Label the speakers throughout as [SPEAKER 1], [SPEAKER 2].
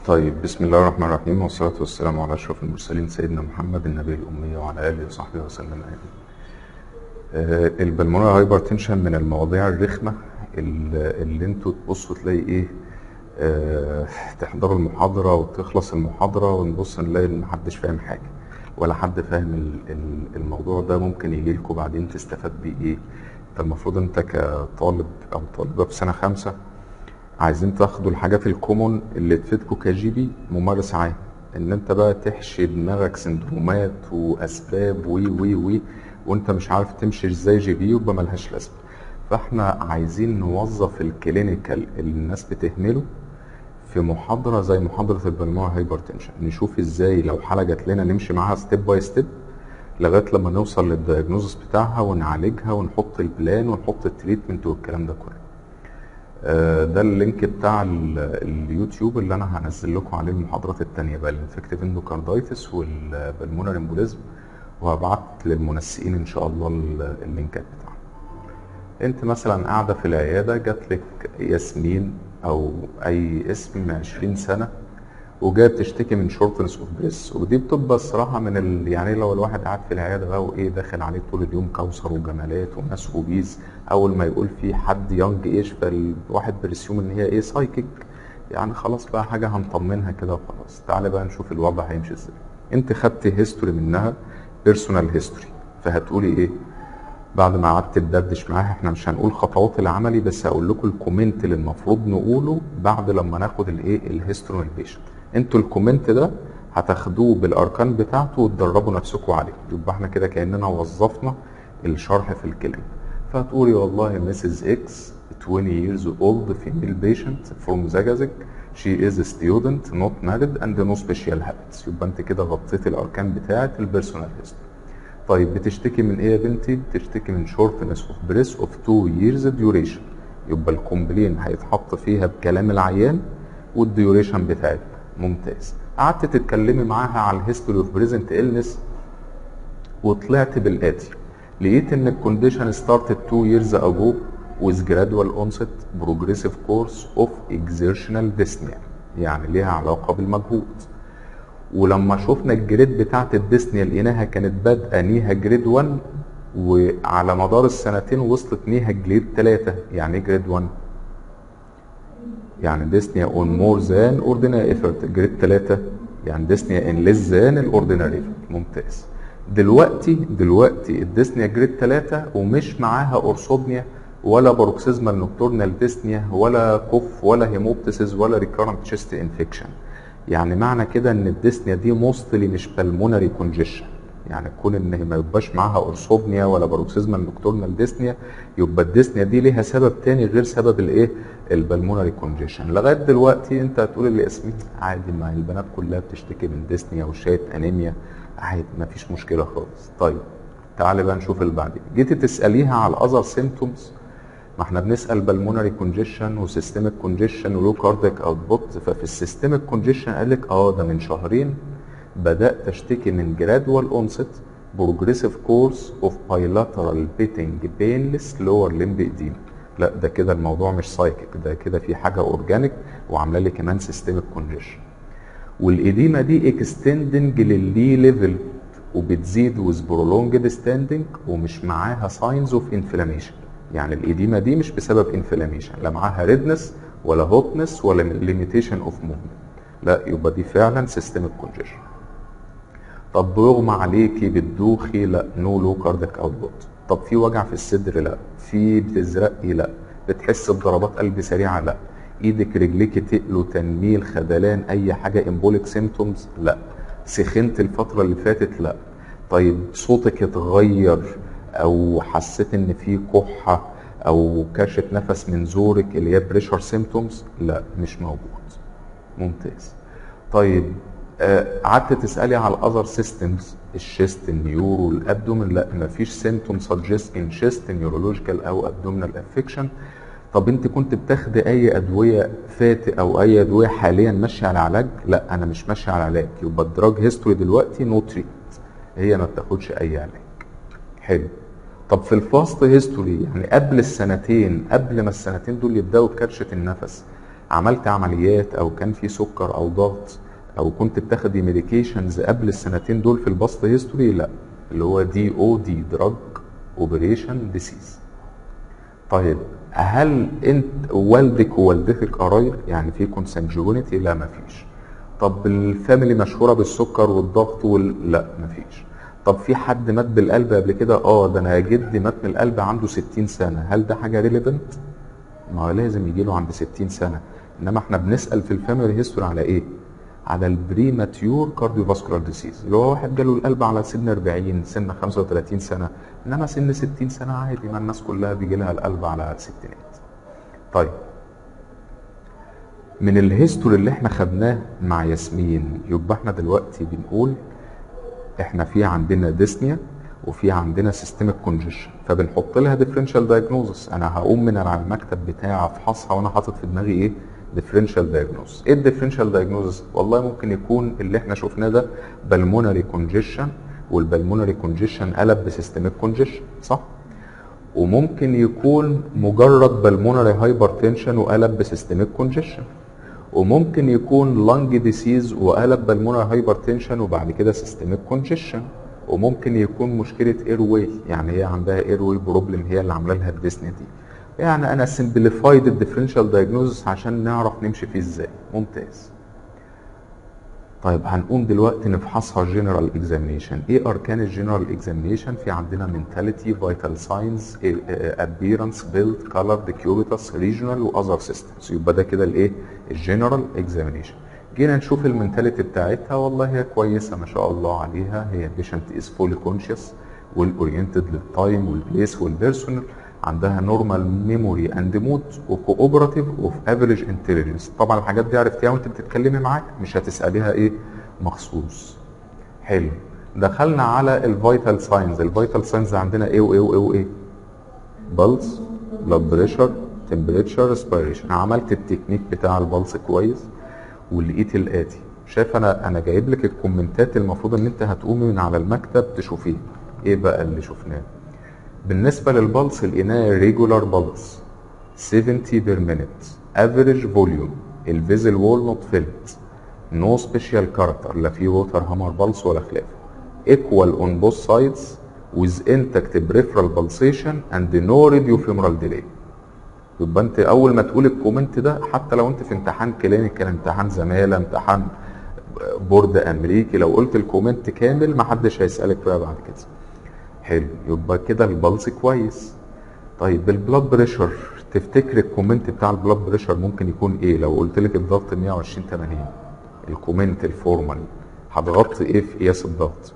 [SPEAKER 1] طيب بسم الله الرحمن الرحيم والصلاة والسلام على أشرف المرسلين سيدنا محمد النبي الأمي وعلى آله وصحبه وسلم أجمعين. آه، البلمونر هايبرتنشن من المواضيع الرخمة اللي اللي انتوا تبصوا تلاقي ايه آه، تحضروا المحاضرة وتخلص المحاضرة ونبص نلاقي ان محدش فاهم حاجة ولا حد فاهم ال- ال- الموضوع ده ممكن يجي لكم بعدين تستفاد بيه ايه انت المفروض انت كطالب او طالبة في سنة خمسة عايزين تاخدوا الحاجات الكومون اللي تفيدكم كجي بي ممارس عام ان انت بقى تحشي دماغك سندرومات واسباب وي وي وي وانت مش عارف تمشي ازاي جي بي يبقى ملهاش لازمه فاحنا عايزين نوظف الكلينيكال اللي الناس بتهمله في محاضره زي محاضره البلمونر هايبرتنشن نشوف ازاي لو حاله جات لنا نمشي معاها ستيب باي ستيب لغايه لما نوصل للدياجنوزس بتاعها ونعالجها ونحط البلان ونحط التريتمنت والكلام ده كله آه، ده اللينك بتاع ال- اليوتيوب اللي انا هنزل لكم عليه المحاضرات التانية بقى الانفكتيف اندوكاردايتس والبلمونر امبوليزم وهبعت للمنسقين ان شاء الله ال- اللينكات بتاعهم انت مثلا قاعدة في العيادة جات لك ياسمين او اي اسم 20 سنة وجايه بتشتكي من شورتنس اوف بريس ودي بتبقى الصراحه من ال... يعني لو الواحد قاعد في العياده بقى وايه داخل عليه طول اليوم كوثر وجمالات وناس اوبيز اول ما يقول في حد يونج ايج فالواحد برسيوم ان هي ايه سايكيك يعني خلاص بقى حاجه هنطمنها كده وخلاص تعالى بقى نشوف الوضع هيمشي ازاي انت خدت هيستوري منها بيرسونال هيستوري فهتقولي ايه بعد ما قعدت تدردش معاها احنا مش هنقول خطوات العملي بس هقول لكم الكومنت اللي المفروض نقوله بعد لما ناخد الايه الهيستوري من البيشنت انتوا الكومنت ده هتاخدوه بالاركان بتاعته وتدربوا نفسكم عليه يبقى احنا كده كاننا وظفنا الشرح في الكلمه فهتقولي والله مسز اكس 20 years old female patient from Zagazig she is a student not married and no special habits يبقى انت كده غطيت الاركان بتاعه البيرسونال هيستوري طيب بتشتكي من ايه يا بنتي؟ بتشتكي من shortness of breath of two years duration يبقى الكومبلين هيتحط فيها بكلام العيان والديوريشن بتاعتها ممتاز قعدت تتكلمي معاها على الهيستوري اوف بريزنت إلنس وطلعت بالآتي لقيت ان الكونديشن started two years ago with gradual onset progressive course of exertional dyspnea يعني ليها علاقة بالمجهود ولما شفنا الجريد بتاعت الديسنيا لقيناها كانت بادئه نيها جريد 1 وعلى مدار السنتين وصلت نيها جريد 3 يعني ايه جريد 1 يعني ديسنيا اون مور ذان اورديناري ايفورت جريد 3 يعني ديسنيا ان ليس ذان الاورديناري ايفورت ممتاز دلوقتي دلوقتي الديسنيا جريد 3 ومش معاها اورثوبنيا ولا باروكسيزمال نوكتورنال ديسنيا ولا كوف ولا هيموبتسيس ولا ريكارنت تشيست انفكشن يعني معنى كده ان الديسنيا دي موستلي مش بالمونري كونجيشن يعني كون ان ما يبقاش معاها اورثوبنيا ولا باروكسيزمال نوكتورنال ديسنيا يبقى الديسنيا دي ليها سبب تاني غير سبب الايه البلمونري كونجيشن لغايه دلوقتي انت هتقول اللي اسمي عادي ما هي البنات كلها بتشتكي من ديسنيا وشايت انيميا عادي ما فيش مشكله خالص طيب تعالي بقى نشوف اللي بعدين جيتي تساليها على الاذر سيمتومز ما احنا بنسال بالمونري كونجيشن وسيستميك كونجيشن ولو كارديك اوتبوت ففي السيستميك كونجيشن قال لك اه ده من شهرين بدات اشتكي من جرادوال اونست بروجريسيف كورس اوف بايلاترال بيتنج بينلس لور لمب اديما لا ده كده الموضوع مش سايكيك ده كده في حاجه اورجانيك وعامله لي كمان سيستميك كونجيشن والاديمه دي اكستندنج لللي ليفل وبتزيد ويز برولونجد ستاندنج ومش معاها ساينز اوف انفلاميشن يعني الاديمه دي مش بسبب انفلاميشن لا معاها ريدنس ولا هوتنس ولا ليميتيشن اوف موفمنت لا يبقى دي فعلا سيستميك كونجيشن طب بيغمى عليكي بتدوخي لا نو لو كارديك اوتبوت طب في وجع في الصدر لا في بتزرقي لا بتحس بضربات قلب سريعه لا ايدك رجليك تقلوا تنميل خدلان اي حاجه امبوليك سيمتومز لا سخنت الفتره اللي فاتت لا طيب صوتك اتغير او حسيت ان في كحه او كاشة نفس من زورك اللي هي بريشر سيمتومز لا مش موجود ممتاز طيب آه، قعدت تسالي على الاذر سيستمز الشيست النيورو الابدومن لا مفيش سيمتوم سجست ان شيست نيورولوجيكال او ابدومينال افكشن طب انت كنت بتاخدي اي ادويه فات او اي ادويه حاليا ماشيه على علاج لا انا مش ماشيه على علاج يبقى الدراج هيستوري دلوقتي نو تريت هي ما بتاخدش اي علاج حلو طب في الفاست هيستوري يعني قبل السنتين قبل ما السنتين دول يبداوا بكرشه النفس عملت عمليات او كان في سكر او ضغط او كنت بتاخدي ميديكيشنز قبل السنتين دول في الباست هيستوري لا اللي هو دي او دي دراج اوبريشن ديسيز طيب هل انت والدك ووالدتك قرايب يعني في كونسنجوينيتي لا مفيش طب الفاميلي مشهوره بالسكر والضغط وال... لا مفيش طب في حد مات بالقلب قبل كده اه ده انا جدي مات من القلب عنده 60 سنه هل ده حاجه ريليفنت ما هو لازم يجي له عند 60 سنه انما احنا بنسال في الفاميلي هيستوري على ايه على البريماتيور كارديوفاسكولار ديسيز اللي هو واحد جاله القلب على سن 40 سن 35 سنه انما سن 60 سنه عادي ما الناس كلها بيجي لها القلب على الستينات طيب من الهيستوري اللي احنا خدناه مع ياسمين يبقى احنا دلوقتي بنقول احنا في عندنا ديسنيا وفي عندنا سيستميك كونجيشن فبنحط لها ديفرنشال دايجنوزس انا هقوم من على المكتب بتاعي افحصها وانا حاطط في دماغي ايه ديفرنشال دايجنوزس ايه الديفرنشال دايجنوزس والله ممكن يكون اللي احنا شفناه ده بالمونري كونجيشن والبلمونري كونجيشن قلب بسيستميك كونجيشن صح وممكن يكون مجرد بالمونري هايبرتنشن وقلب بسيستميك كونجيشن وممكن يكون لانج ديسيز وقلب بالمونري هايبرتنشن وبعد كده سيستميك كونجيشن وممكن يكون مشكله اير واي يعني هي عندها اير واي بروبلم هي اللي عامله لها الديسني دي يعني انا سمبليفايد الديفرنشال دايجنوزس عشان نعرف نمشي فيه ازاي ممتاز طيب هنقوم دلوقتي نفحصها جنرال اكزامينيشن ايه اركان الجنرال اكزامينيشن في عندنا منتاليتي فيتال ساينز ابيرنس بيلد كولر ديكيوبيتاس ريجونال واذر سيستمز يبقى ده كده الايه الجنرال اكزامينيشن جينا نشوف المنتاليتي بتاعتها والله هي كويسه ما شاء الله عليها هي بيشنت از فولي كونشس ويل اورينتد للتايم والبليس والبيرسونال عندها نورمال ميموري اند مود وكوبراتيف وفي افريج انتليجنس طبعا الحاجات دي عرفتيها وانت بتتكلمي معاك مش هتساليها ايه مخصوص حلو دخلنا على الفيتال ساينز الفيتال ساينز عندنا ايه وايه وايه وايه بلس بلاد بريشر تمبريتشر ريسبيريشن عملت التكنيك بتاع البلس كويس ولقيت الاتي شايف انا انا جايب لك الكومنتات المفروض ان انت هتقومي من على المكتب تشوفيه ايه بقى اللي شفناه بالنسبه للبلس لقيناه ريجولار بلس 70 بير مينيت افريج فوليوم الفيزل وول نوت فيلد نو سبيشال كاركتر لا في ووتر هامر بلس ولا خلافه ايكوال اون بوث سايدز with intact peripheral pulsation and no radiofemoral delay يبقى انت اول ما تقول الكومنت ده حتى لو انت في امتحان كلينيكال امتحان زماله امتحان بورد امريكي لو قلت الكومنت كامل ما حدش هيسالك بقى بعد كده حلو يبقى كده البلس كويس طيب البلاد بريشر تفتكر الكومنت بتاع البلاد بريشر ممكن يكون ايه لو قلت لك الضغط 120 80 الكومنت الفورمال هتغطي ايه في قياس الضغط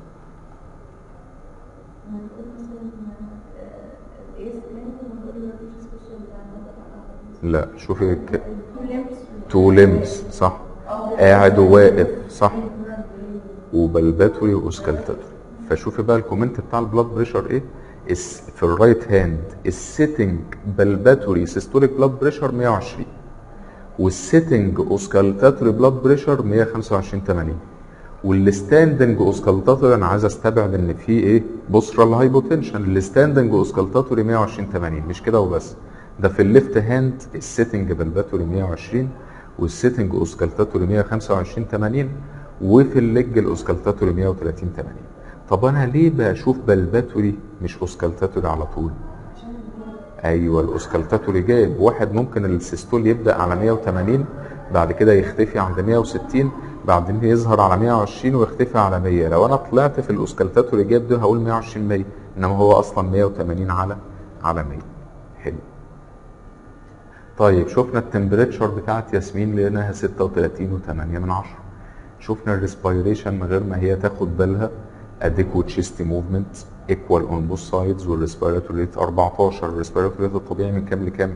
[SPEAKER 1] لا شوفي ك... تو ليمز صح قاعد وواقف صح وبلباتوري واسكالتاتوري فشوفي بقى الكومنت بتاع البلاد بريشر ايه الس- في الرايت هاند السيتنج بلباتوري سيستوليك بلاد بريشر 120 والسيتنج اوسكالتاتوري بلاد بريشر 125 80 والستاندنج اوسكالتاتوري انا عايز استبعد ان في ايه بوسترال هايبوتنشن الستاندنج اوسكالتاتوري 120 80 مش كده وبس ده في الليفت هاند السيتنج بلباتوري 120 والسيتنج اوسكالتاتوري 125 80 وفي الليج الاوسكالتاتوري 130 80 طب انا ليه بشوف بلباتوري مش اوسكالتاتوري على طول ايوه الاوسكالتاتوري جايب واحد ممكن السيستول يبدا على 180 بعد كده يختفي عند 160 بعدين يظهر على 120 ويختفي على 100 لو انا طلعت في الاوسكالتاتوري جايب ده هقول 120 100 انما هو اصلا 180 على على 100 حلو طيب شفنا التمبريتشر بتاعت ياسمين لقيناها 36 و8 من 10 شفنا الريسبيريشن من غير ما هي تاخد بالها adequate chest movement equal on both sides والريسبيراتوري ريت 14 الريسبيراتوري ريت الطبيعي من كام لكام؟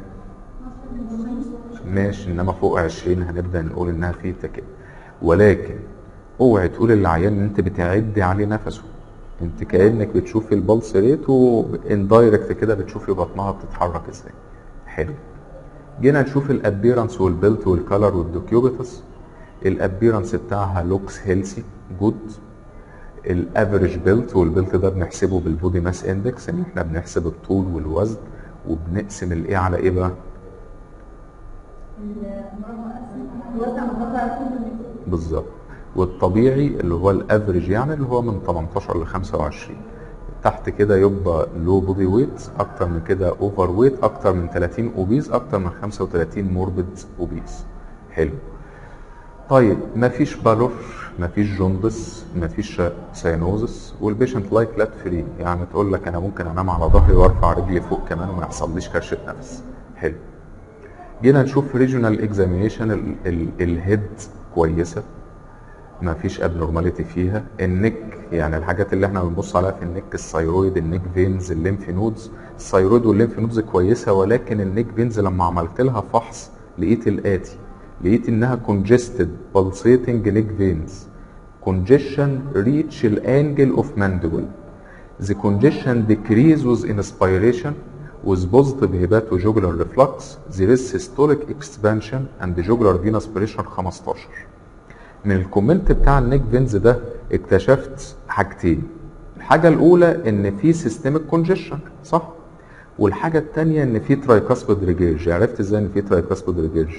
[SPEAKER 1] ماشي انما فوق 20 هنبدا نقول انها في تكاد ولكن اوعي تقول للعيان ان انت بتعدي عليه نفسه انت كانك بتشوفي البلس ريت واندايركت كده بتشوفي بطنها بتتحرك ازاي حلو جينا نشوف الابيرنس والبيلت والكالر والدوكيوبيتس الابيرنس بتاعها لوكس هيلسي جود الافريج بيلت والبيلت ده بنحسبه بالبودي ماس اندكس ان احنا بنحسب الطول والوزن وبنقسم الايه على ايه بقى بالظبط والطبيعي اللي هو الافريج يعني اللي هو من 18 ل 25 تحت كده يبقى لو بودي ويت اكتر من كده اوفر ويت اكتر من 30 اوبيز اكتر من 35 موربيد اوبيز حلو طيب مفيش بالور مفيش جوندس مفيش ساينوزس والبيشنت لايك لات فري يعني تقول لك انا ممكن انام على ظهري وارفع رجلي فوق كمان وما يحصليش كرشه نفس حلو جينا نشوف ريجونال اكزامينيشن الهيد كويسه ما فيش ابنورماليتي فيها النك يعني الحاجات اللي احنا بنبص عليها في النك الثايرويد النك فينز الليمف نودز الثايرويد والليمف نودز كويسه ولكن النك فينز لما عملت لها فحص لقيت الاتي لقيت انها congested pulsating neck veins congestion reach الانجل of mandible the congestion decrease with inspiration with positive hepatojugular reflux there is systolic expansion and jugular venous pressure 15 من الكومنت بتاع النيك فينز ده اكتشفت حاجتين الحاجه الاولى ان في سيستميك كونجيشن صح والحاجه الثانيه ان في ترايكاسبيد ريجيرج عرفت ازاي ان في ترايكاسبيد ريجيرج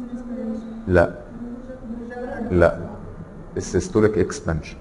[SPEAKER 1] لا لا السيستوليك اكسبانشن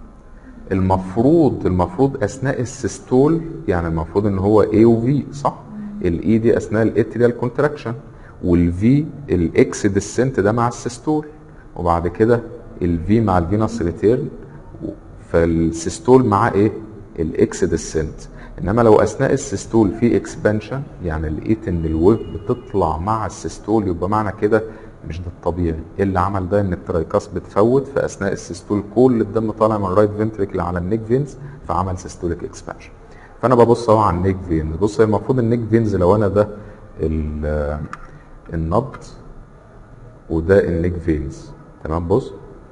[SPEAKER 1] المفروض المفروض اثناء السيستول يعني المفروض ان هو اي وفي صح الاي دي اثناء الاتريال كونتراكشن والفي الاكس ديسنت ده مع السيستول وبعد كده الفي مع الفينوس ريتيرن فالسيستول مع ايه الاكس ديسنت انما لو اثناء السيستول في اكسبانشن يعني لقيت ان الويف بتطلع مع السيستول يبقى معنى كده مش ده الطبيعي ايه اللي عمل ده ان الترايكاس بتفوت في اثناء السيستول كل الدم طالع من الرايت فنتريكل على النيك فينز فعمل سيستوليك اكسبانشن فانا ببص اهو على النيك فينز بص هي المفروض النيك فينز لو انا ده ال- النبض وده النيك فينز تمام بص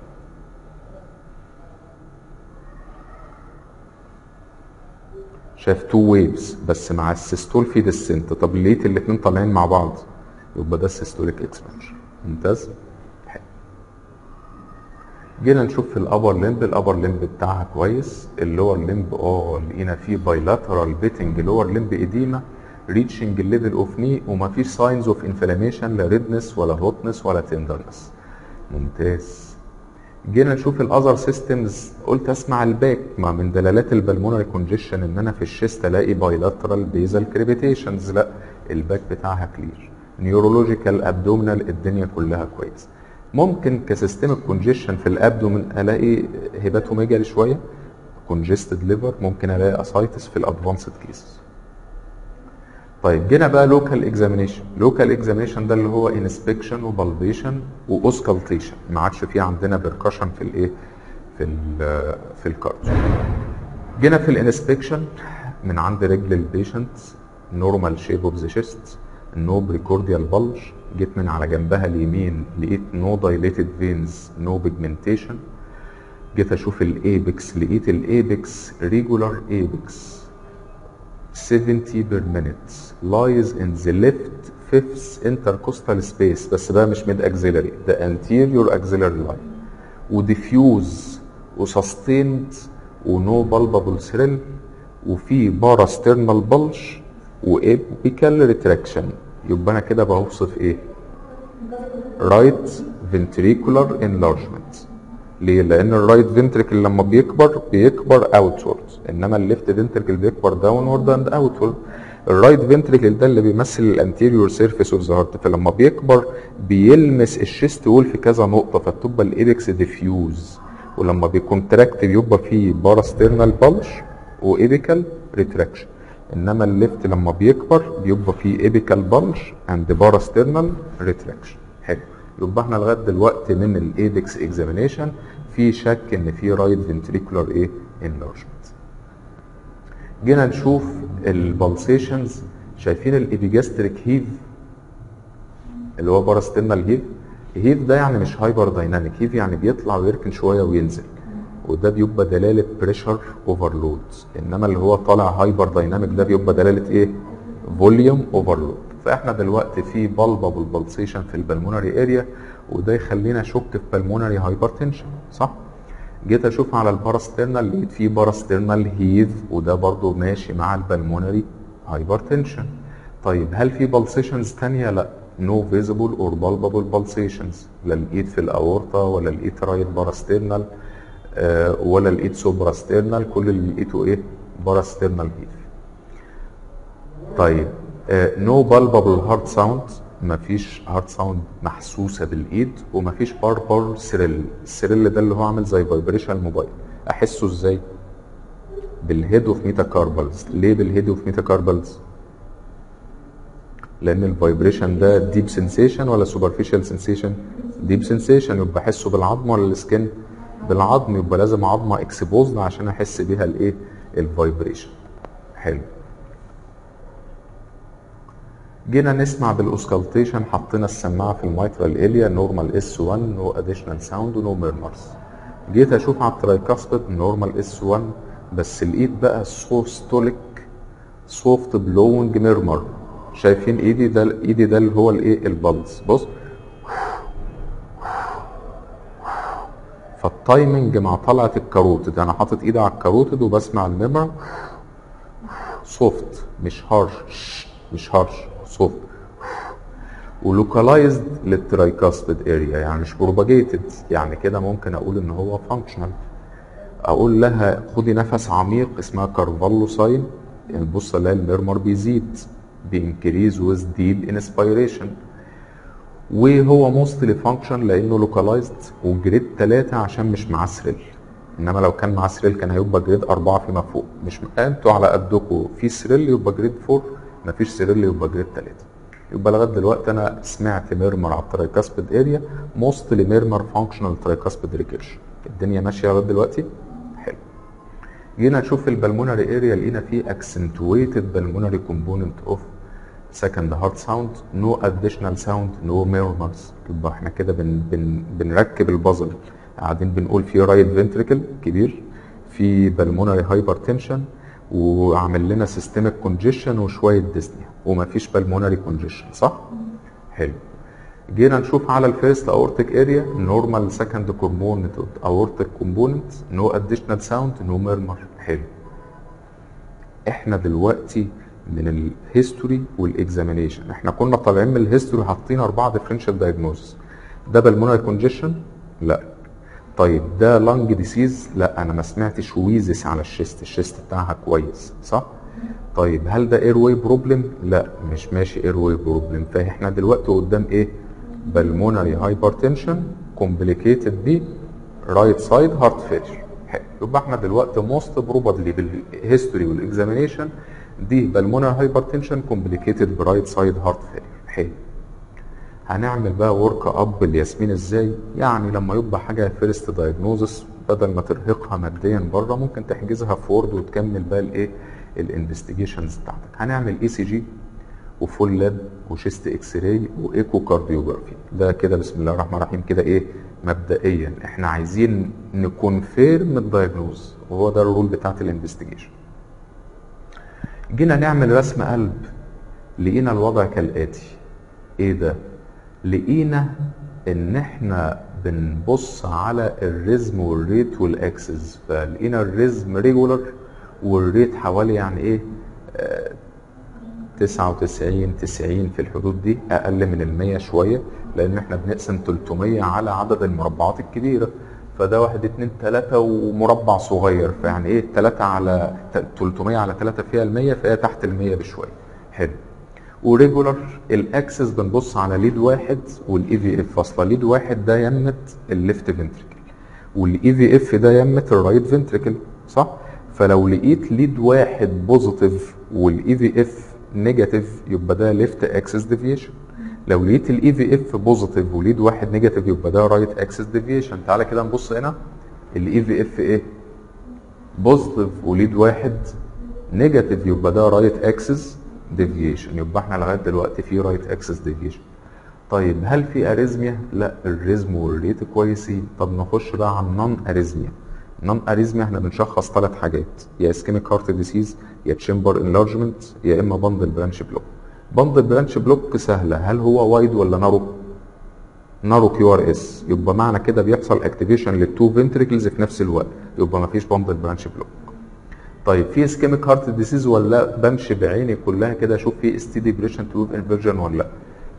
[SPEAKER 1] شايف تو ويفز بس مع السيستول في ديسنت طب لقيت الاثنين طالعين مع بعض يبقى ده السيستوليك اكسبانشن ممتاز حلو. جينا نشوف في الابر لمب الابر لمب بتاعها كويس اللور لمب اه لقينا فيه بايلاترال بيتنج لور لمب اديما ريتشنج الليفل اوف ني وما فيش ساينز اوف انفلاميشن لا ريدنس ولا هوتنس ولا تندرنس ممتاز جينا نشوف الاذر سيستمز قلت اسمع الباك ما من دلالات البلمونري كونجيشن ان انا في الشيست الاقي بايلاترال بيزال كريبيتيشنز لا الباك بتاعها كلير نيورولوجيكال ابدومينال الدنيا كلها كويس ممكن كسيستمك كونجيشن في الابدومين الاقي هيباتوميجالي شويه كونجستد ليفر ممكن الاقي اسايتس في الادفانسد كيسز طيب جينا بقى لوكال اكزامينيشن لوكال اكزامينيشن ده اللي هو انسبكشن وبالبيشن واوسكالتيشن ما عادش في عندنا بركشن في الايه في ال في الكارديو جينا في الانسبكشن من عند رجل البيشنت نورمال شيب اوف ذا شيست نو بريكورديال بلج جيت من على جنبها اليمين لقيت نو دايليتد فينز نو بيجمنتيشن جيت اشوف الايبكس لقيت الايبكس ريجولار ايبكس 70 per minute lies in the left fifth intercostal space بس ده مش mid axillary ده anterior axillary line وديفيوز وسستيند ونو بالبابل thrill وفي باراسترنال بلج وابيكال ريتراكشن يبقى انا كده بوصف ايه؟ رايت فنتريكولار انلارجمنت ليه؟ لان الرايت فنتريكل لما بيكبر بيكبر اوتورد انما الليفت فنتريكل بيكبر داونورد اند اوتورد الرايت فنتريكل ده اللي بيمثل الانتيريور سيرفيس اوف ذا هارت فلما بيكبر بيلمس الشيست وول في كذا نقطه فتبقى الايبكس ديفيوز ولما بيكونتراكت بيبقى فيه باراسترنال بلج وايبيكال ريتراكشن انما الليفت لما بيكبر بيبقى فيه ايبيكال بلج اند باراسترنال ريتراكشن حلو يبقى احنا لغايه دلوقتي من الايبكس اكزامينيشن في شك ان في رايت فنتريكولار ايه انلارجمنت جينا نشوف البلسيشنز شايفين الابيجاستريك هيف اللي هو باراسترنال هيف هيف ده يعني مش هايبر دايناميك هيف يعني بيطلع ويركن شويه وينزل وده بيبقى دلاله بريشر اوفرلود انما اللي هو طالع هايبر دايناميك ده بيبقى دلاله ايه فوليوم اوفرلود فاحنا دلوقتي في بالبابل بالسيشن في البلمونري اريا وده يخلينا اشك في بالمونري هايبرتنشن صح جيت اشوف على الباراسترنال لقيت فيه باراسترنال هيف وده برضو ماشي مع البلمونري هايبرتنشن طيب هل في بالسيشنز تانية لا no visible or palpable pulsations لا لقيت في الاورطه ولا لقيت رايت باراسترنال آه ولا لقيت سوبراسترنال كل اللي لقيته ايه باراسترنال هيف طيب نو بالبابل هارت ساوند مفيش هارت ساوند محسوسه بالايد ومفيش باربل سيريل السيريل ده اللي هو عامل زي فايبريشن الموبايل احسه ازاي بالهيد اوف ميتاكاربلز ليه بالهيد اوف ميتاكاربلز لان الفايبريشن ده ديب سنسيشن ولا سوبرفيشال سنسيشن ديب سنسيشن يبقى احسه بالعظم ولا السكن بالعظم يبقى لازم عظمه اكسبوزد عشان احس بيها الايه الفايبريشن حلو جينا نسمع بالاوسكالتيشن حطينا السماعه في الميترال اريا نورمال اس 1 نو اديشنال ساوند ونو ميرمرز جيت اشوف على الترايكاسبيد نورمال اس 1 بس لقيت بقى سوستوليك سوفت بلوينج ميرمر شايفين ايدي ده ايدي ده اللي هو الايه البلز بص فالتايمنج مع طلعه الكاروتيد انا حاطط ايدي على الكاروتيد وبسمع الميمر سوفت مش هارش مش هارش سوفت ولوكالايزد للترايكاسبيد اريا يعني مش بروباجيتد يعني كده ممكن اقول ان هو فانكشنال اقول لها خدي نفس عميق اسمها كارفالو ساين يعني بص الاقي الميرمر بيزيد بينكريز ويز ديب انسبيريشن وهو موستلي فانكشن لانه لوكالايزد وجريد 3 عشان مش معاه سريل انما لو كان معاه سريل كان هيبقى جريد 4 فيما فوق مش انتوا على قدكم في سريل يبقى جريد 4 مفيش سريل يبقى جريد 3 يبقى لغايه دلوقتي انا سمعت ميرمر على الترايكاسبيد اريا موستلي ميرمر فانكشنال ترايكاسبيد ريكيرش الدنيا ماشيه لغايه دلوقتي حلو جينا نشوف البلمونري اريا لقينا فيه اكسنتويتد بالمونري كومبوننت اوف سكند هارت ساوند نو اديشنال ساوند نو ميرمرز يبقى احنا كده بن بن بنركب البازل قاعدين بنقول في رايت فنتريكل كبير في بالمونري هايبرتنشن وعامل لنا سيستميك كونجيشن وشويه ديسنيا ومفيش بالمونري كونجيشن صح؟ حلو جينا نشوف على الفيرست اورتيك اريا نورمال سكند كومبوننت اورتيك كومبوننت نو اديشنال ساوند نو ميرمر حلو احنا دلوقتي من الهيستوري والاكزامينيشن احنا كنا طالعين من الهيستوري حاطين اربعه ديفرنشال دايجنوز ده بالمونري كونجيشن لا طيب ده لانج ديسيز لا انا ما سمعتش ويزس على الشيست الشيست بتاعها كويس صح طيب هل ده اير واي بروبلم لا مش ماشي اير واي بروبلم فاحنا دلوقتي قدام ايه بالمونري هايبرتنشن كومبليكيتد ب رايت سايد هارت فيلير يبقى احنا دلوقتي موست بروبابلي بالهيستوري والاكزامينيشن دي بالمونري هايبرتنشن كومبليكيتد برايت سايد هارت فيلير حلو هنعمل بقى ورك اب الياسمين ازاي يعني لما يبقى حاجه فيرست دايجنوزس بدل ما ترهقها ماديا بره ممكن تحجزها فورد وتكمل بقى الايه الانفستيجيشنز بتاعتك هنعمل اي سي جي وفول لاب وشيست اكس راي وايكو كارديوجرافي ده كده بسم الله الرحمن الرحيم كده ايه مبدئيا احنا عايزين نكونفيرم الدايجنوز وهو ده الرول بتاعت الانفستيجيشن جينا نعمل رسم قلب لقينا الوضع كالاتي ايه ده لقينا ان احنا بنبص على الريزم والريت والاكسس فلقينا الريزم ريجولار والريت حوالي يعني ايه آه 99 90 في الحدود دي اقل من ال 100 شويه لان احنا بنقسم 300 على عدد المربعات الكبيره فده واحد اتنين تلاتة ومربع صغير فيعني ايه 3 على 300 على 3 فيها ال 100 فهي تحت ال 100 بشويه حلو وريجولار الاكسس بنبص على ليد واحد والاي في اف اصلا ليد واحد ده يمت الليفت فنتريكل والاي في اف ده يمت الرايت فنتريكل صح فلو لقيت ليد واحد بوزيتيف والاي في اف نيجاتيف يبقى ده ليفت اكسس ديفيشن لو لقيت الاي في اف بوزيتيف وليد واحد نيجاتيف يبقى ده رايت اكسس ديفيشن تعالى كده نبص هنا الاي في اف ايه بوزيتيف وليد واحد نيجاتيف يبقى ده رايت اكسس ديفيشن يبقى احنا لغايه دلوقتي في رايت اكسس ديفيشن طيب هل في اريزميا لا الريزم والريت كويسين طب نخش بقى على النون اريزميا نون اريزميا احنا بنشخص ثلاث حاجات يا اسكيميك هارت ديسيز يا تشامبر انلارجمنت يا اما بندل برانش بلوك بندل برانش بلوك سهله هل هو وايد ولا نارو نارو كيو ار اس يبقى معنى كده بيحصل اكتيفيشن للتو فنتريكلز في نفس الوقت يبقى ما فيش بندل برانش بلوك طيب في اسكيميك هارت ديسيز ولا لا بمشي بعيني كلها كده اشوف في اس تي ديبريشن تيوب انفيرجن ولا لا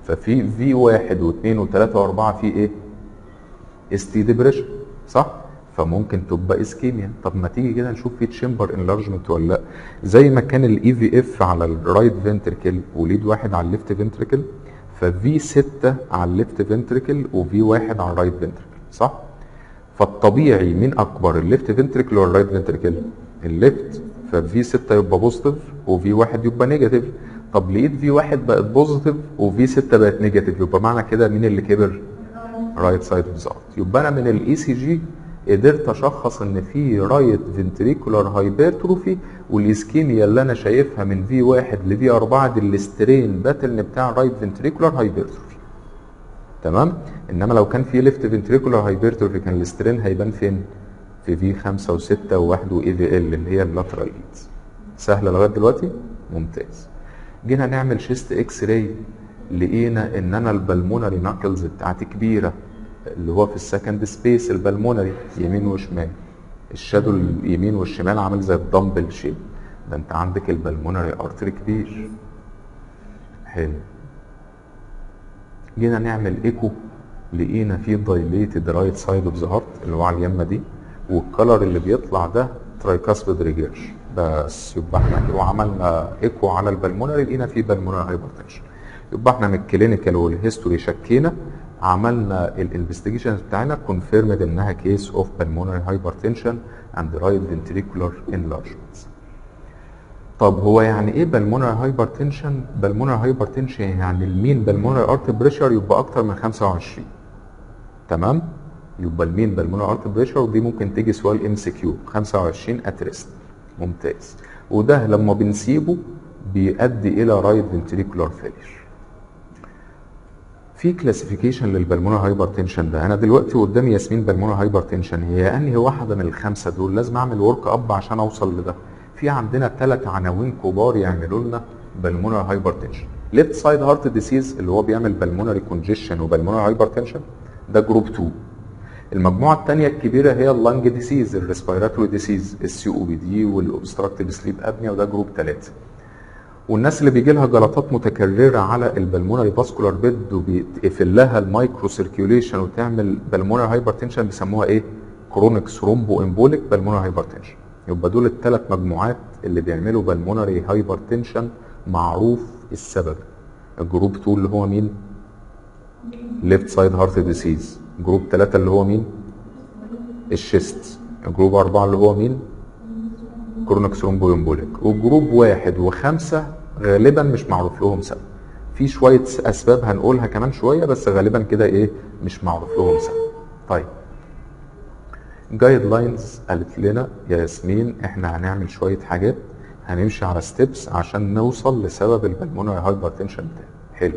[SPEAKER 1] ففي في واحد واثنين وثلاثة واربعة في ايه؟ اس تي ديبريشن صح؟ فممكن تبقى اسكيميا طب ما تيجي كده نشوف في تشامبر انلارجمنت ولا لا زي ما كان الاي في اف على الرايت فنتركل وليد واحد على الليفت فنتركل ففي 6 على الليفت فنتركل وفي واحد على الرايت فنتركل صح؟ فالطبيعي مين اكبر الليفت فنتركل ولا الرايت فنتركل؟ الليفت ففي 6 يبقى بوزيتيف وفي واحد يبقى نيجاتيف طب لقيت في واحد بقت بوزيتيف وفي 6 بقت نيجاتيف يبقى معنى كده مين اللي كبر؟ رايت سايد بالظبط يبقى انا من الاي سي جي قدرت اشخص ان في رايت فنتريكولار هايبرتروفي والاسكيميا اللي انا شايفها من في واحد لفي 4 دي الاسترين باترن بتاع رايت فنتريكولار هايبرتروفي تمام انما لو كان في ليفت فنتريكولار هايبرتروفي كان الاسترين هيبان فين في في 5 و6 و1 واي في ال اللي هي اللاترال ليدز سهله لغايه دلوقتي ممتاز جينا نعمل شيست اكس راي لقينا ان انا البلمونري ناكلز بتاعتي كبيره اللي هو في السكند سبيس البلمونري يمين وشمال الشادو اليمين والشمال عامل زي الدمبل شيب ده انت عندك البلمونري ارتري كبير حلو جينا نعمل ايكو لقينا فيه دايليتد رايت سايد اوف ذا هارت اللي هو على اليمه دي والكلر اللي بيطلع ده ترايكاسبيد ريجيرش بس يبقى احنا وعملنا ايكو على البلمونري لقينا فيه بالمونري هايبرتنشن يبقى احنا من الكلينيكال والهيستوري شكينا عملنا الانفستيجيشن بتاعنا كونفيرمد انها كيس اوف بالمونري هايبرتنشن اند رايت فنتريكولار انلارجمنت طب هو يعني ايه بالمونري هايبرتنشن بالمونري هايبرتنشن يعني المين بالمونري ارت بريشر يبقى اكتر من 25 تمام يبقى المين بالمونري ارت بريشر ودي ممكن تيجي سؤال ام سي كيو 25 اتريست ممتاز وده لما بنسيبه بيؤدي الى رايت فنتريكولار فيلير في كلاسيفيكيشن للبلمونر هايبرتنشن ده انا دلوقتي قدامي ياسمين بالمونر هايبرتنشن هي انهي واحده من الخمسه دول لازم اعمل ورك اب عشان اوصل لده في عندنا ثلاث عناوين كبار يعملوا لنا بالمونر هايبرتنشن ليفت سايد هارت ديسيز اللي هو بيعمل بالمونري كونجيشن وبالمونر هايبرتنشن ده جروب 2 المجموعه الثانيه الكبيره هي اللنج ديسيز الريسبيراتوري ديسيز السي او بي دي والاوبستراكتيف سليب ابنيا وده جروب 3 والناس اللي بيجي لها جلطات متكرره على البلمونري فاسكولار بيد وبيقفل لها المايكرو سيركيوليشن وتعمل بالمونري هايبرتنشن بيسموها ايه؟ كرونيك ثرومبو امبوليك بالمونري هايبرتنشن يبقى دول الثلاث مجموعات اللي بيعملوا بالمونري هايبرتنشن معروف السبب الجروب 2 اللي هو مين؟ ليفت سايد هارت ديسيز جروب 3 اللي هو مين؟ الشيست جروب 4 اللي هو مين؟ كرونيك ثرومبو امبوليك والجروب واحد وخمسة غالبا مش معروف لهم سبب في شوية أسباب هنقولها كمان شوية بس غالبا كده إيه مش معروف لهم سبب طيب جايد لاينز قالت لنا يا ياسمين احنا هنعمل شوية حاجات هنمشي على ستيبس عشان نوصل لسبب البلمونري هايبرتنشن بتاعي حلو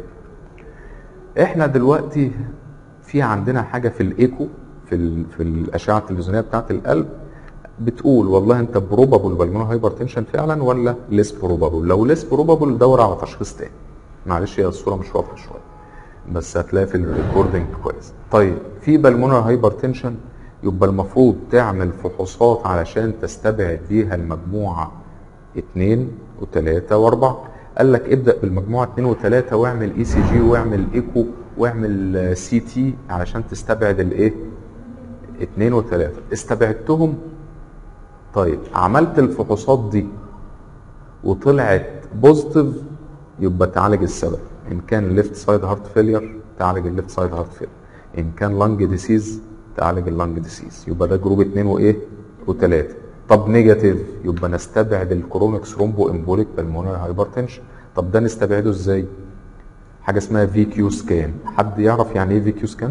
[SPEAKER 1] احنا دلوقتي في عندنا حاجة في الايكو في ال في الاشعة التلفزيونية بتاعت القلب بتقول والله انت بروبابل بالمونري هايبرتنشن فعلا ولا ليس بروبابل لو ليس بروبابل دور على تشخيص تاني معلش هي الصوره مش واضحه شويه بس هتلاقي في الريكوردنج كويس طيب في بالمونري هايبرتنشن يبقى المفروض تعمل فحوصات علشان تستبعد بيها المجموعه اثنين وثلاثه واربعه قال لك ابدا بالمجموعه اثنين وثلاثه واعمل اي سي جي واعمل ايكو واعمل سي تي علشان تستبعد الايه اثنين وثلاثه استبعدتهم طيب عملت الفحوصات دي وطلعت بوزيتيف يبقى تعالج السبب ان كان ليفت سايد هارت فيلير تعالج الليفت سايد هارت فيلير ان كان لانج ديسيز تعالج اللانج ديسيز يبقى ده جروب 2 وايه وثلاثه طب نيجاتيف يبقى نستبعد الكرونيك ثرومبو امبوليك بالمونري هايبرتنشن طب ده نستبعده ازاي حاجه اسمها في كيو سكان حد يعرف يعني ايه في كيو سكان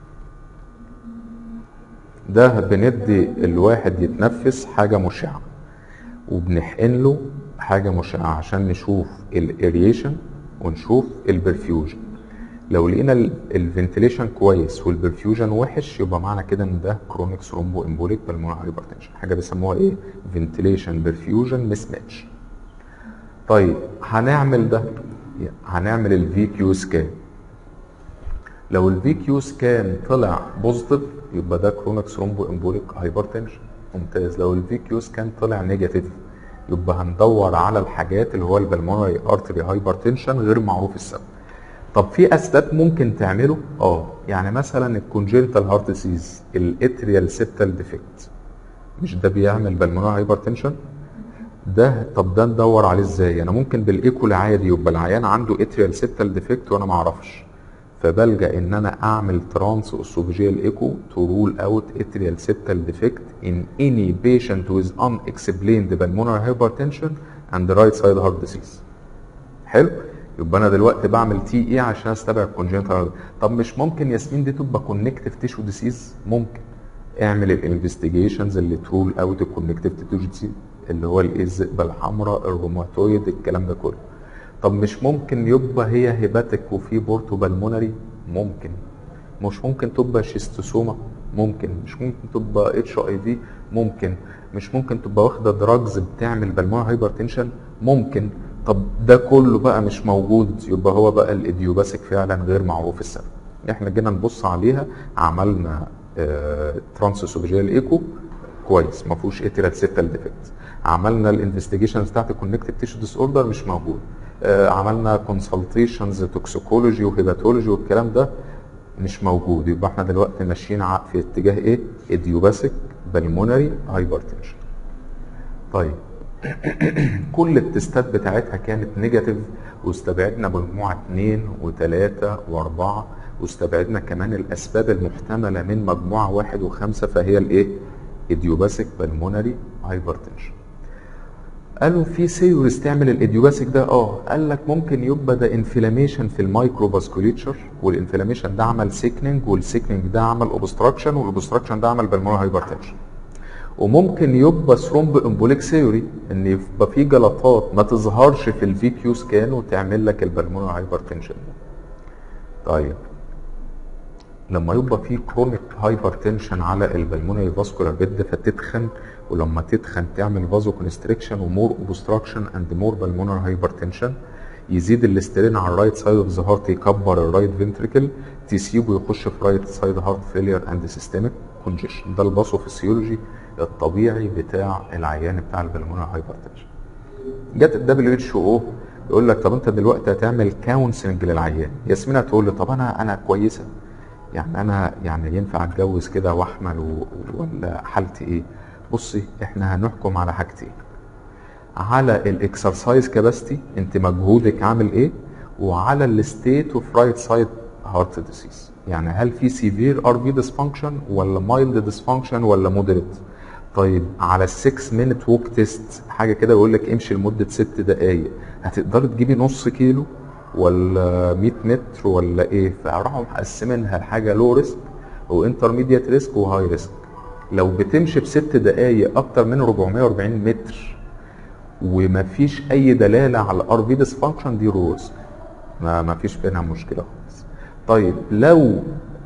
[SPEAKER 1] ده بندي الواحد يتنفس حاجة مشعة وبنحقن له حاجة مشعة عشان نشوف الاريشن ونشوف البرفيوجن لو لقينا الفنتليشن كويس والبرفيوجن وحش يبقى معنى كده ان ده كرونيك ثرومبو امبوليك بالمونري هايبرتنشن حاجه بيسموها ايه فنتليشن برفيوجن مس ماتش طيب هنعمل ده هنعمل الفي كيو سكان لو الفي كيو سكان طلع بوزيتيف يبقى ده كرونيك ثرومبو امبوليك هايبرتنشن ممتاز لو الفي كيو سكان طلع نيجاتيف يبقى هندور على الحاجات اللي هو البلمونري ارتري هايبرتنشن غير معروف السبب طب في اسباب ممكن تعمله اه يعني مثلا الكونجنتال هارت ديزيز الاتريال سيبتال ديفكت مش ده بيعمل بالمونر هايبرتنشن ده طب ده ندور عليه ازاي انا ممكن بالايكو العادي يبقى العيان عنده اتريال سيبتال ديفكت وانا ما اعرفش فبلجا ان انا اعمل ترانس اسوفيجيال ايكو تو رول اوت اتريال سيبتال ديفكت ان اني بيشنت with unexplained pulmonary hypertension and right side heart disease حلو يبقى انا دلوقتي بعمل تي اي عشان استبعد كونجنتال طب مش ممكن ياسمين دي تبقى كونكتيف تيشو ديسيز ممكن اعمل الانفستيجيشنز اللي ترول اوت الكونكتيف تيشو ديسيز اللي هو الايه الذئبه الحمراء الروماتويد الكلام ده كله طب مش ممكن يبقى هي هيباتيك وفي بورتو بالمونري ممكن مش ممكن تبقى شيستوسوما ممكن مش ممكن تبقى اتش اي في ممكن مش ممكن تبقى واخده دراجز بتعمل بالمونر هايبرتنشن ممكن طب ده كله بقى مش موجود يبقى هو بقى الايديوباثيك فعلا غير معروف السبب احنا جينا نبص عليها عملنا آه ترانسوسوفيجيال ايكو كويس ما فيهوش اترال سيتال ديفكت عملنا الانفستيجيشن بتاعت الكونكتيف تيشو ديس اوردر مش موجود آه عملنا كونسلتيشنز توكسيكولوجي وهيباتولوجي والكلام ده مش موجود يبقى احنا دلوقتي ماشيين في اتجاه ايه؟ ايديوباثيك بالمونري هايبرتنشن. طيب كل التستات بتاعتها كانت نيجاتيف واستبعدنا مجموعه اثنين وثلاثه واربعه واستبعدنا كمان الاسباب المحتمله من مجموعه واحد وخمسه فهي الايه؟ ايديوباثيك بالمونري هايبرتنشن. قالوا في سيوريز تعمل الايديوباثيك ده اه قال لك ممكن يبقى ده انفلاميشن في المايكرو فاسكوليتشر والانفلاميشن ده عمل سيكننج والسيكننج ده عمل اوبستراكشن والاوبستراكشن ده عمل بالمونر هايبرتنشن وممكن يبقى ثرومب امبوليك ثيوري ان يبقى في جلطات ما تظهرش في الفي كيو سكان وتعمل لك البلمونر هايبرتنشن طيب لما يبقى في كرونيك هايبرتنشن على البلمونري فاسكولار بيد فتتخن ولما تتخن تعمل فازو كونستريكشن ومور اوبستراكشن اند مور بالمونر هايبرتنشن يزيد الاسترين على الرايت سايد اوف ذا هارت يكبر الرايت فنتريكل تسيبه يخش في رايت سايد هارت فيلير اند سيستميك كونجيشن ده الباثوفيسيولوجي الطبيعي بتاع العيان بتاع البلمونر هايبرتنشن جت الدبليو اتش او يقول لك طب انت دلوقتي هتعمل كونسلنج للعيان ياسمينه تقول لي طب انا انا كويسه يعني انا يعني ينفع اتجوز كده واحمل و... ولا حالتي ايه بصي احنا هنحكم على حاجتين على الاكسرسايز كاباسيتي انت مجهودك عامل ايه وعلى الستيت اوف رايت سايد هارت ديسيز يعني هل في سيفير ار في ديسفانكشن ولا مايلد ديسفانكشن ولا مودريت طيب على ال 6 مينت ووك تيست حاجه كده بيقول لك امشي لمده 6 دقائق هتقدري تجيبي نص كيلو ولا 100 متر ولا ايه فراحوا مقسمينها لحاجه لو ريسك وانترميديت ريسك وهاي ريسك لو بتمشي بست دقايق اكتر من 440 متر ومفيش اي دلاله على الار في ديسفانكشن دي روز ما مفيش بينها مشكله خالص طيب لو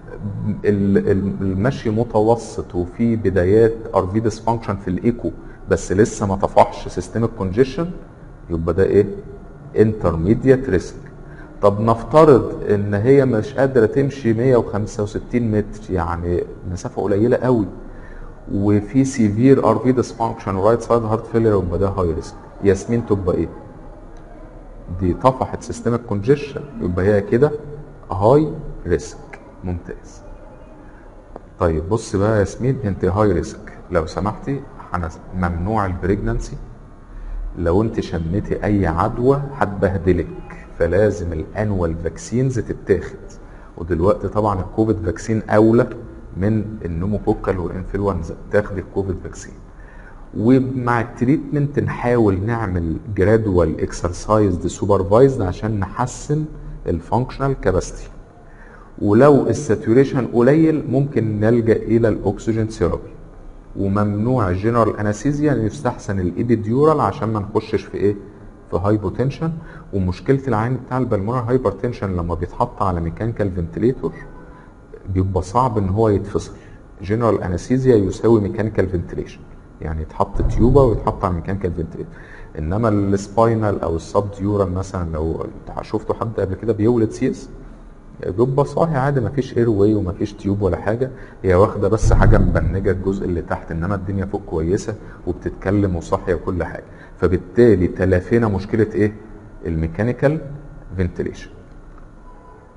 [SPEAKER 1] المشي متوسط وفي بدايات ار في ديسفانكشن في الايكو بس لسه ما طفحش سيستميك كونجيشن يبقى ده ايه انترميديت ريسك طب نفترض ان هي مش قادره تمشي 165 متر يعني مسافه قليله قوي وفي سيفير ار في ديسفانكشن رايت سايد هارت فيلير يبقى ده هاي ريسك ياسمين تبقى ايه؟ دي طفحت سيستمك كونجيشن يبقى هي كده هاي ريسك ممتاز طيب بص بقى يا ياسمين انت هاي ريسك لو سمحتي ممنوع البريجنانسي لو انت شميتي اي عدوى هتبهدلك فلازم الانوال فاكسينز تتاخد ودلوقتي طبعا الكوفيد فاكسين اولى من النوموكوكال والانفلونزا تاخد الكوفيد فاكسين ومع التريتمنت نحاول نعمل جرادوال اكسرسايز سوبرفايزد عشان نحسن الفانكشنال كاباسيتي ولو الساتوريشن قليل ممكن نلجا الى الاكسجين ثيرابي وممنوع الجنرال انستيزيا يستحسن الايبيديورال عشان ما نخشش في ايه في هايبوتنشن ومشكله العين بتاع البلمونر هايبرتنشن لما بيتحط على ميكانيكال فنتليتور بيبقى صعب ان هو يتفصل جنرال انستيزيا يساوي ميكانيكال فنتليشن يعني يتحط تيوبا ويتحط على ميكانيكال فنتليتور انما السباينال او السب ديورال مثلا لو شفتوا حد قبل كده بيولد سيس بيبقى صاحي عادي مفيش اير واي ومفيش تيوب ولا حاجه هي واخده بس حاجه مبنجه الجزء اللي تحت انما الدنيا فوق كويسه وبتتكلم وصاحيه وكل حاجه فبالتالي تلافينا مشكله ايه الميكانيكال فنتليشن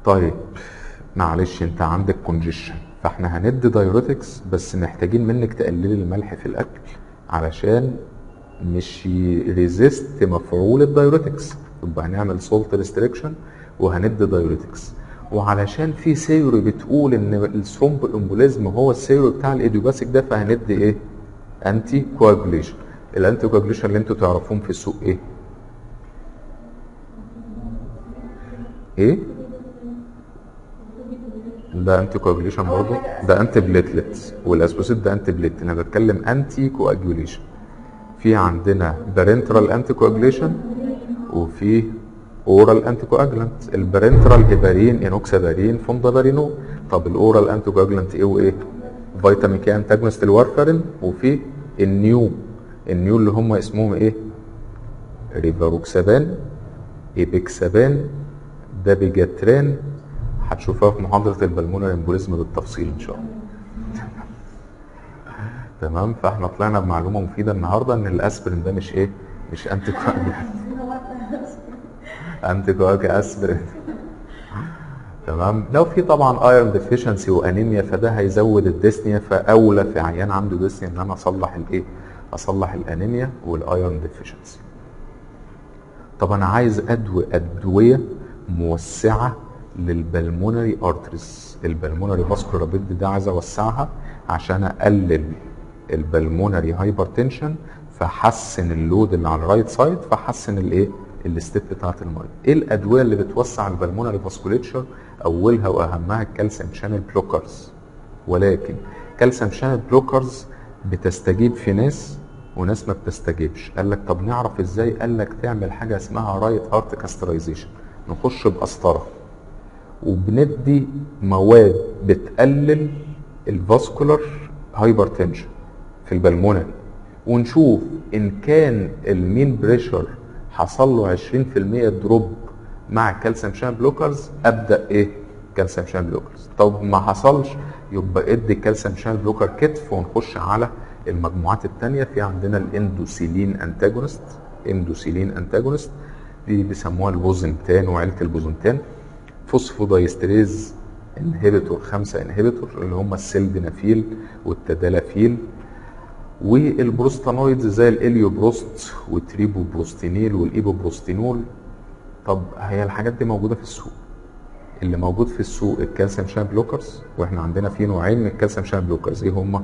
[SPEAKER 1] طيب معلش انت عندك كونجيشن فاحنا هندي دايوريتكس بس محتاجين منك تقللي الملح في الاكل علشان مش يريزيست مفعول الدايوريتكس يبقى هنعمل سولت ريستريكشن وهندي دايوريتكس وعلشان في ثيوري بتقول ان الثرومب امبوليزم هو الثيوري بتاع الايديوباثيك ده فهندي ايه؟ انتي كواجوليشن الانتي كواجوليشن اللي انتوا تعرفوهم في السوق ايه؟ ايه؟ ده انتي كواجوليشن برضه ده انتي بليتلت والاسبوسيت ده انتي بليت انا بتكلم انتي كواجوليشن في عندنا بارنترال انتي كواجوليشن وفي اورال انتي كواجلانت البارنترال هيبارين انوكسابارين فوندابارينو طب الاورال انتي كواجلانت ايه وايه فيتامين كي انتاجونست الوارفارين وفي النيو النيو اللي هم اسمهم ايه ريفاروكسابان ايبكسابان دابيجاتران هتشوفوها في محاضرة البلمونر امبوليزم بالتفصيل ان شاء الله تمام فاحنا طلعنا بمعلومة مفيدة النهاردة ان الاسبرين ده مش ايه مش انتي انتي كواج اسبرين تمام لو في طبعا ايرون ديفيشنسي وانيميا فده هيزود الديسنيا فاولى في عيان عنده ديسنيا ان انا اصلح الايه اصلح الانيميا والايرون ديفيشنسي طب انا عايز ادوي ادويه موسعه للبلمونري ارتريز البلمونري فاسكولار بيد ده عايز اوسعها عشان اقلل البلمونري هايبرتنشن فحسن اللود اللي على الرايت سايد فحسن الايه الستيب بتاعت المريض ايه الادويه اللي بتوسع البلمونري فاسكوليتشر اولها واهمها الكالسيوم شانل بلوكرز ولكن كالسيوم شانل بلوكرز بتستجيب في ناس وناس ما بتستجيبش قال لك طب نعرف ازاي قال لك تعمل حاجه اسمها رايت هارت كاسترايزيشن نخش بقسطره وبندي مواد بتقلل الفاسكولار هايبرتنشن في البلمونري ونشوف ان كان المين بريشر حصل له 20% دروب مع الكالسيوم شان بلوكرز ابدا ايه كالسيوم شان بلوكرز طب ما حصلش يبقى ادي الكالسيوم شان بلوكر كتف ونخش على المجموعات الثانيه في عندنا الاندوسيلين انتاجونست اندوسيلين انتاجونست دي بيسموها البوزنتان وعيله البوزنتان فوسفودايستريز انهبيتور خمسه انهبيتور اللي هم السلدنافيل والتدالافيل والبروستانويدز زي الاليوبروست والتريبوبروستينيل والايبوبروستينول طب هي الحاجات دي موجوده في السوق اللي موجود في السوق الكالسيوم شان بلوكرز واحنا عندنا في نوعين من الكالسيوم شان بلوكرز ايه هما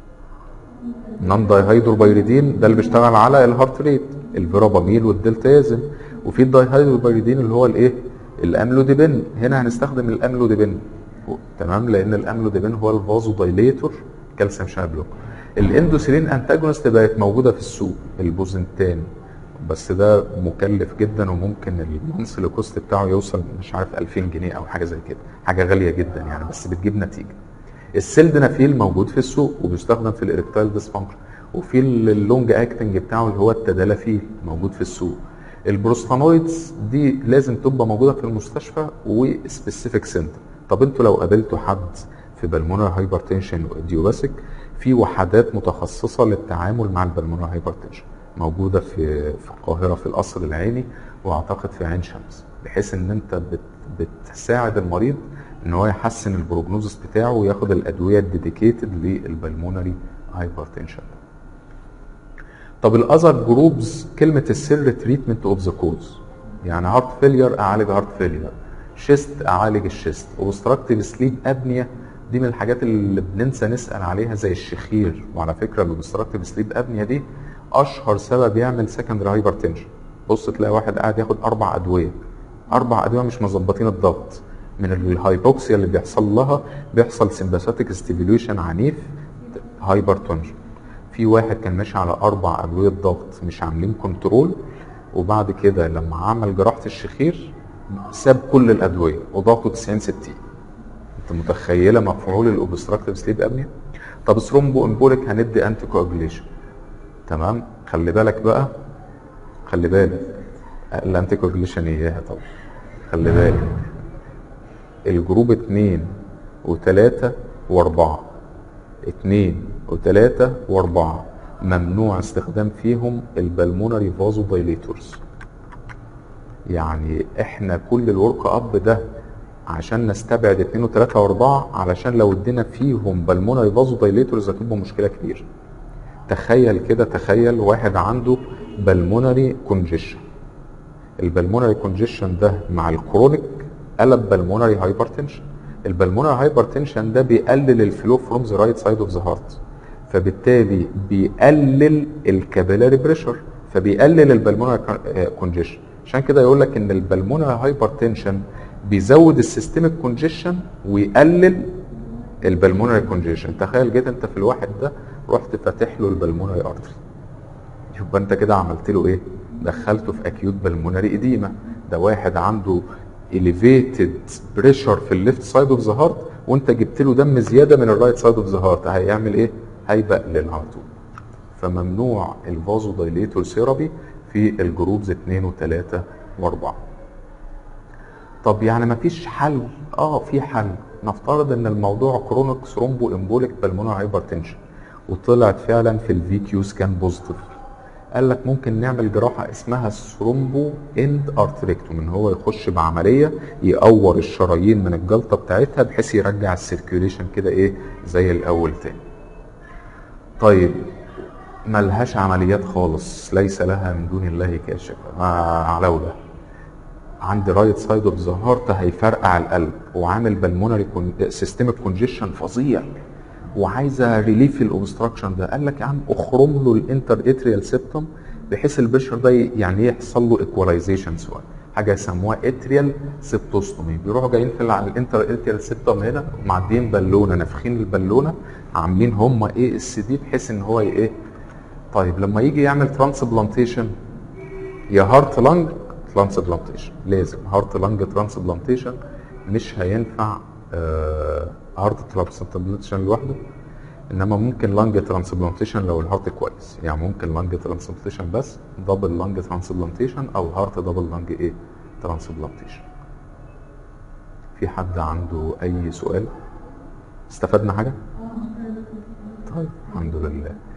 [SPEAKER 1] نون دايهيدروبيريدين ده اللي بيشتغل على الهارت ريت الفيراباميل والدلتازم وفي الدايهيدروبيريدين اللي هو الايه الاملوديبين هنا هنستخدم الاملوديبين تمام لان الاملوديبين هو الفازو دايليتور كالسيوم شان بلوكر الاندوسيلين انتاجونست بقت موجوده في السوق البوزنتان بس ده مكلف جدا وممكن المنسل كوست بتاعه يوصل مش عارف 2000 جنيه او حاجه زي كده حاجه غاليه جدا يعني بس بتجيب نتيجه السيلدنافيل موجود في السوق وبيستخدم في الاريكتايل ديسفانكشن وفي اللونج اكتنج بتاعه اللي هو التدالافيل موجود في السوق البروستانويدز دي لازم تبقى موجوده في المستشفى وسبيسيفيك سنتر طب انتوا لو قابلتوا حد في بالمونر هايبرتنشن وديوباسيك في وحدات متخصصه للتعامل مع البلمونر هايبرتنشن موجوده في في القاهره في القصر العيني واعتقد في عين شمس بحيث ان انت بت بتساعد المريض ان هو يحسن البروجنوزس بتاعه وياخد الادويه الديديكيتد للبلمونري هايبرتنشن طب الاذر جروبز كلمه السر تريتمنت اوف ذا كوز يعني هارت فيلير اعالج هارت فيلير شيست اعالج الشيست اوبستراكتيف سليب ابنيا دي من الحاجات اللي بننسى نسال عليها زي الشخير وعلى فكره الاوبستراكتيف سليب ابنيا دي اشهر سبب يعمل سكندري هايبرتنشن بص تلاقي واحد قاعد ياخد اربع ادويه اربع ادويه مش مظبطين الضغط من الهايبوكسيا اللي بيحصل لها بيحصل سمباثيك ستيبيوليشن عنيف هايبرتنشن في واحد كان ماشي على اربع ادويه ضغط مش عاملين كنترول وبعد كده لما عمل جراحه الشخير ساب كل الادويه وضغطه 90 60 انت متخيله مفعول الاوبستراكتيف سليب ابنيا طب ثرومبو امبوليك هندي انتي كواجوليشن تمام خلي بالك بقى خلي بالك الانتي كواجوليشن اياها طبعا خلي بالك الجروب اتنين وتلاتة واربعة اتنين وتلاتة واربعة ممنوع استخدام فيهم البلمونري فازو دايليتورز يعني احنا كل الورك اب ده عشان نستبعد اتنين وتلاته واربعه علشان لو ادينا فيهم بالمونري فازو دايليتورز هتبقى مشكله كبيره تخيل كده تخيل واحد عنده بالمونري كونجيشن البلمونري كونجيشن ده مع الكرونيك قلب بالمونري هايبرتنشن البلمونري هايبرتنشن ده بيقلل الفلو فروم ذا رايت سايد اوف ذا هارت فبالتالي بيقلل الكابيلاري بريشر فبيقلل البلمونري كونجيشن عشان كده يقول لك ان البلمونري هايبرتنشن بيزود السيستميك كونجيشن ويقلل البلمونري كونجيشن تخيل جيت انت في الواحد ده رحت فاتح له البلمونري ارتري يبقى انت كده عملت له ايه دخلته في اكيوت بالمونري اديما ده واحد عنده elevated بريشر في الليفت سايد اوف ذا هارت وانت جبت له دم زياده من الرايت سايد اوف ذا هارت هيعمل ايه هيبقلل على طول فممنوع الفازو دايليتور ثيرابي في الجروبز 2 و3 و4 طب يعني مفيش حل اه في حل نفترض ان الموضوع كرونيك ثرومبو امبوليك بالمونر هايبرتنشن وطلعت فعلا في الفي كيو سكان بوزيتيف قال لك ممكن نعمل جراحه اسمها ثرومبو اند ارتريكتوم ان هو يخش بعمليه يقور الشرايين من الجلطه بتاعتها بحيث يرجع السيركيوليشن كده ايه زي الاول تاني طيب ملهاش عمليات خالص ليس لها من دون الله كاشف على ده عند رايت سايد اوف ذا هارت هيفرقع القلب وعامل بالمونري سيستميك كونجيشن فظيع وعايزه ريليف الاوبستراكشن ده قال لك يا عم اخرم له الانتر اتريال سيبتم بحيث البريشر ده يعني يحصل له ايكواليزيشن شويه حاجه يسموها اتريال سيبتوستومي بيروحوا جايين في على الانتر اتريال سيبتم هنا معديين بالونه نافخين البالونه عاملين هم ايه اس دي بحيث ان هو ايه طيب لما يجي يعمل ترانسبلانتيشن يا هارت لانج ترانسبلانتيشن لازم هارت لانج ترانسبلانتيشن مش هينفع آه هارت ترانسبلانتيشن لوحده انما ممكن لانج ترانسبلانتيشن لو الهارت كويس يعني ممكن لانج ترانسبلانتيشن بس دبل لانج ترانسبلانتيشن او هارت دبل لانج ايه ترانسبلانتيشن في حد عنده اي سؤال استفدنا حاجه طيب الحمد لله